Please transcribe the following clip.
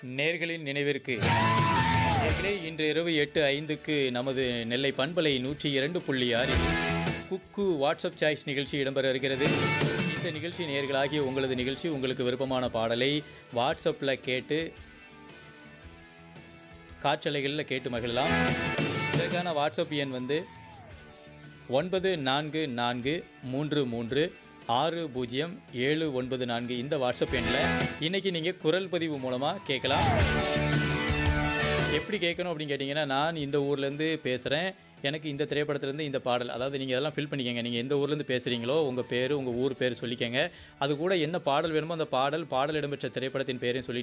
நேர்களின் நினைவிற்கு நேர்களே இன்று இரவு எட்டு ஐந்துக்கு நமது நெல்லை பண்பலை நூற்றி இரண்டு புள்ளி ஆறில் குக்கு வாட்ஸ்அப் சாய்ஸ் நிகழ்ச்சி இடம்பெற இருக்கிறது இந்த நிகழ்ச்சி நேர்களாகிய உங்களது நிகழ்ச்சி உங்களுக்கு விருப்பமான பாடலை வாட்ஸ்அப்பில் கேட்டு காற்றலைகளில் கேட்டு மகிழலாம் இதற்கான வாட்ஸ்அப் எண் வந்து ஒன்பது நான்கு நான்கு மூன்று மூன்று ஆறு பூஜ்ஜியம் ஏழு ஒன்பது நான்கு இந்த வாட்ஸ்அப் எண்ணில் இன்றைக்கி நீங்கள் குரல் பதிவு மூலமாக கேட்கலாம் எப்படி கேட்கணும் அப்படின்னு கேட்டிங்கன்னா நான் இந்த ஊர்லேருந்து பேசுகிறேன் எனக்கு இந்த திரைப்படத்துலேருந்து இந்த பாடல் அதாவது நீங்கள் இதெல்லாம் ஃபில் பண்ணிக்கங்க நீங்கள் எந்த ஊர்லேருந்து பேசுகிறீங்களோ உங்கள் பேர் உங்கள் ஊர் பேர் சொல்லிக்கங்க அது கூட என்ன பாடல் வேணுமோ அந்த பாடல் பாடல் இடம்பெற்ற திரைப்படத்தின் பேரையும் சொல்லி